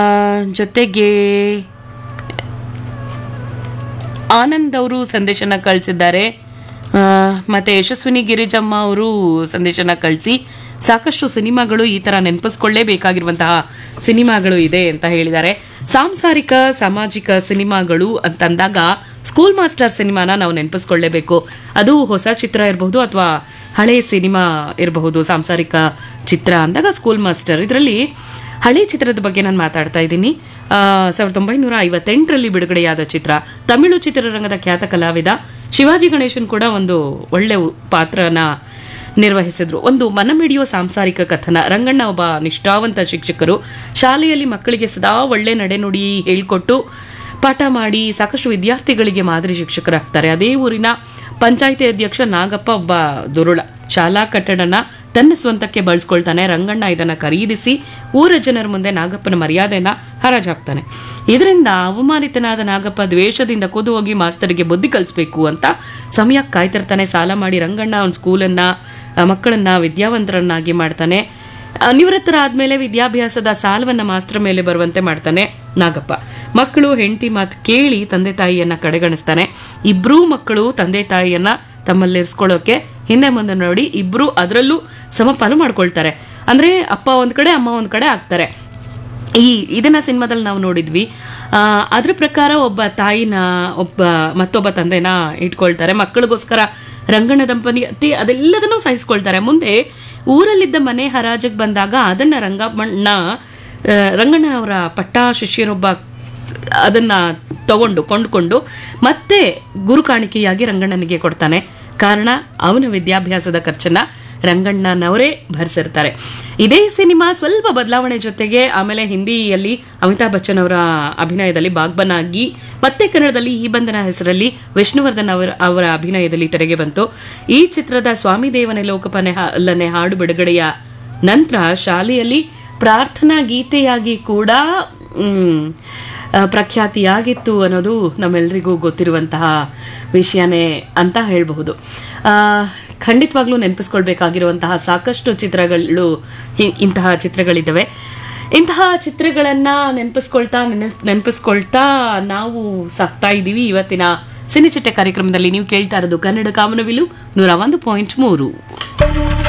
ಆ, ಜೊತೆಗೆ ಆನಂದ್ ಅವರು ಸಂದೇಶನ ಕಳಿಸಿದ್ದಾರೆ ಆ, ಮತ್ತೆ ಯಶಸ್ವಿನಿ ಗಿರಿಜಮ್ಮ ಅವರು ಸಂದೇಶನ ಕಳಿಸಿ ಸಾಕಷ್ಟು ಸಿನಿಮಾಗಳು ಈ ಥರ ನೆನಪಿಸ್ಕೊಳ್ಳೇಬೇಕಾಗಿರುವಂತಹ ಸಿನಿಮಾಗಳು ಇದೆ ಅಂತ ಹೇಳಿದ್ದಾರೆ ಸಾಂಸಾರಿಕ ಸಾಮಾಜಿಕ ಸಿನಿಮಾಗಳು ಅಂತಂದಾಗ ಸ್ಕೂಲ್ ಮಾಸ್ಟರ್ ಸಿನಿಮಾನ ನಾವು ನೆನಪಿಸ್ಕೊಳ್ಳೇಬೇಕು ಅದು ಹೊಸ ಚಿತ್ರ ಇರಬಹುದು ಅಥವಾ ಹಳೆ ಸಿನಿಮಾ ಇರಬಹುದು ಸಾಂಸಾರಿಕ ಚಿತ್ರ ಅಂದಾಗ ಸ್ಕೂಲ್ ಮಾಸ್ಟರ್ ಇದರಲ್ಲಿ ಹಳೆ ಚಿತ್ರದ ಬಗ್ಗೆ ನಾನು ಮಾತಾಡ್ತಾ ಇದ್ದೀನಿ ಆ, ಸಾವಿರದ ಒಂಬೈನೂರ ಐವತ್ತೆಂಟರಲ್ಲಿ ಬಿಡುಗಡೆಯಾದ ಚಿತ್ರ ತಮಿಳು ಚಿತ್ರರಂಗದ ಖ್ಯಾತ ಕಲಾವಿದ ಶಿವಾಜಿ ಗಣೇಶನ್ ಕೂಡ ಒಂದು ಒಳ್ಳೆ ಉ- ಪಾತ್ರನ ನಿರ್ವಹಿಸಿದ್ರು ಒಂದು ಮನಮಿಡಿಯೋ ಸಾಂಸಾರಿಕ ಕಥನ ರಂಗಣ್ಣ ಒಬ್ಬ ನಿಷ್ಠಾವಂತ ಶಿಕ್ಷಕರು ಶಾಲೆಯಲ್ಲಿ ಮಕ್ಕಳಿಗೆ ಸದಾ ಒಳ್ಳೆ ನಡೆನುಡಿ ಹೇಳ್ಕೊಟ್ಟು ಪಾಠ ಮಾಡಿ ಸಾಕಷ್ಟು ವಿದ್ಯಾರ್ಥಿಗಳಿಗೆ ಮಾದರಿ ಶಿಕ್ಷಕರಾಗ್ತಾರೆ ಅದೇ ಊರಿನ ಪಂಚಾಯಿತಿ ಅಧ್ಯಕ್ಷ ನಾಗಪ್ಪ ಒಬ್ಬ ದುರುಳ ಶಾಲಾ ಕಟ್ಟಡನ ತನ್ನ ಸ್ವಂತಕ್ಕೆ ಬಳಸ್ಕೊಳ್ತಾನೆ ರಂಗಣ್ಣ ಇದನ್ನ ಖರೀದಿಸಿ ಊರ ಜನರ ಮುಂದೆ ನಾಗಪ್ಪನ ಮರ್ಯಾದೆನ ಹರಾಜಾಕ್ತಾನೆ ಇದರಿಂದ ಅವಮಾನಿತನಾದ ನಾಗಪ್ಪ ದ್ವೇಷದಿಂದ ಕುದು ಹೋಗಿ ಮಾಸ್ತರಿಗೆ ಬುದ್ಧಿ ಕಲಿಸ್ಬೇಕು ಅಂತ ಸಮಯಕ್ಕೆ ಕಾಯ್ತಿರ್ತಾನೆ ಸಾಲ ಮಾಡಿ ರಂಗಣ್ಣ ಅವನ ಸ್ಕೂಲನ್ನ ಆ, ಮಕ್ಕಳನ್ನ ವಿದ್ಯಾವಂತರನ್ನಾಗಿ ಮಾಡ್ತಾನೆ ಆ, ನಿವೃತ್ತರಾದ್ಮೇಲೆ ವಿದ್ಯಾಭ್ಯಾಸದ ಸಾಲವನ್ನ ಮಾಸ್ತರ ಮೇಲೆ ಬರುವಂತೆ ಮಾಡ್ತಾನೆ ನಾಗಪ್ಪ ಮಕ್ಕಳು ಹೆಂಡತಿ ಮಾತು ಕೇಳಿ ತಂದೆ ತಾಯಿಯನ್ನ ಕಡೆಗಣಿಸ್ತಾನೆ ಇಬ್ರೂ ಮಕ್ಕಳು ತಂದೆ ತಾಯಿಯನ್ನ ತಮ್ಮಲ್ಲಿರಿಸ್ಕೊಳ್ಳೋಕೆ ಹಿಂದೆ ಮುಂದೆ ನೋಡಿ ಇಬ್ರು ಅದರಲ್ಲೂ ಸಮಪಾಲು ಮಾಡ್ಕೊಳ್ತಾರೆ ಅಂದ್ರೆ ಅಪ್ಪ ಒಂದ್ ಕಡೆ ಅಮ್ಮ ಒಂದ್ ಕಡೆ ಆಗ್ತಾರೆ ಈ ಇದನ್ನ ಸಿನಿಮಾದಲ್ಲಿ ನಾವು ನೋಡಿದ್ವಿ ಆ, ಅದ್ರ ಪ್ರಕಾರ ಒಬ್ಬ ತಾಯಿನ ಒಬ್ಬ ಮತ್ತೊಬ್ಬ ತಂದೆನ ಇಟ್ಕೊಳ್ತಾರೆ ಮಕ್ಕಳಿಗೋಸ್ಕರ ರಂಗಣ್ಣ ದಂಪತಿ ಅದೆಲ್ಲದನ್ನೂ ಸಹಿಸ್ಕೊಳ್ತಾರೆ ಮುಂದೆ ಊರಲ್ಲಿದ್ದ ಮನೆ ಹರಾಜಿಗೆ ಬಂದಾಗ ಅದನ್ನ ರಂಗಮ್ಮಣ್ಣ ಆ, ರಂಗಣ್ಣ ಅವರ ಪಟ್ಟ ಶಿಷ್ಯರೊಬ್ಬ ಅದನ್ನ ತಗೊಂಡು ಕೊಂಡುಕೊಂಡು ಮತ್ತೆ ಗುರು ಕಾಣಿಕೆಯಾಗಿ ರಂಗಣ್ಣನಿಗೆ ಕೊಡ್ತಾನೆ ಕಾರಣ ಅವನ ವಿದ್ಯಾಭ್ಯಾಸದ ಖರ್ಚನ್ನ ರಂಗಣ್ಣನವರೇ ಭರಿಸಿರ್ತಾರೆ ಇದೇ ಸಿನಿಮಾ ಸ್ವಲ್ಪ ಬದಲಾವಣೆ ಜೊತೆಗೆ ಆಮೇಲೆ ಹಿಂದಿಯಲ್ಲಿ ಅಮಿತಾಬ್ ಬಚ್ಚನ್ ಅವರ ಅಭಿನಯದಲ್ಲಿ ಬಾಗ್ಬನ್ ಆಗಿ ಮತ್ತೆ ಕನ್ನಡದಲ್ಲಿ ಈ ಬಂಧನ ಹೆಸರಲ್ಲಿ ವಿಷ್ಣುವರ್ಧನ್ ಅವರ ಅವರ ಅಭಿನಯದಲ್ಲಿ ತೆರೆಗೆ ಬಂತು ಈ ಚಿತ್ರದ ಸ್ವಾಮಿ ದೇವನೇ ಲೋಕಪನೆ ಅಲ್ಲನೆ ಹಾಡು ಬಿಡುಗಡೆಯ ನಂತರ ಶಾಲೆಯಲ್ಲಿ ಪ್ರಾರ್ಥನಾ ಗೀತೆಯಾಗಿ ಕೂಡ ಮ್, ಆ, ಪ್ರಖ್ಯಾತಿಯಾಗಿತ್ತು ಅನ್ನೋದು ನಮ್ಮೆಲ್ಲರಿಗೂ ಗೊತ್ತಿರುವಂತಹ ವಿಷಯನೇ ಅಂತ ಹೇಳಬಹುದು ಆ, ಖಂಡಿತವಾಗ್ಲೂ ನೆನಪಿಸ್ಕೊಳ್ಬೇಕಾಗಿರುವಂತಹ ಸಾಕಷ್ಟು ಚಿತ್ರಗಳು ಹಿ- ಇಂತಹ ಚಿತ್ರಗಳಿದ್ದಾವೆ ಇಂತಹ ಚಿತ್ರಗಳನ್ನ ನೆನಪಿಸ್ಕೊಳ್ತಾ ನೆನಪ್- ನೆನಪಿಸ್ಕೊಳ್ತಾ ನಾವು ಸಾಕ್ತಾ ಇದ್ದೀವಿ ಇವತ್ತಿನ ಸಿನಿಚಿಟ್ಟೆ ಕಾರ್ಯಕ್ರಮದಲ್ಲಿ ನೀವು ಕೇಳ್ತಾ ಇರೋದು ಕನ್ನಡ ಕಾಮನವಿಲು ನೂರ ಒಂದು ಪಾಯಿಂಟ್ ಮೂರು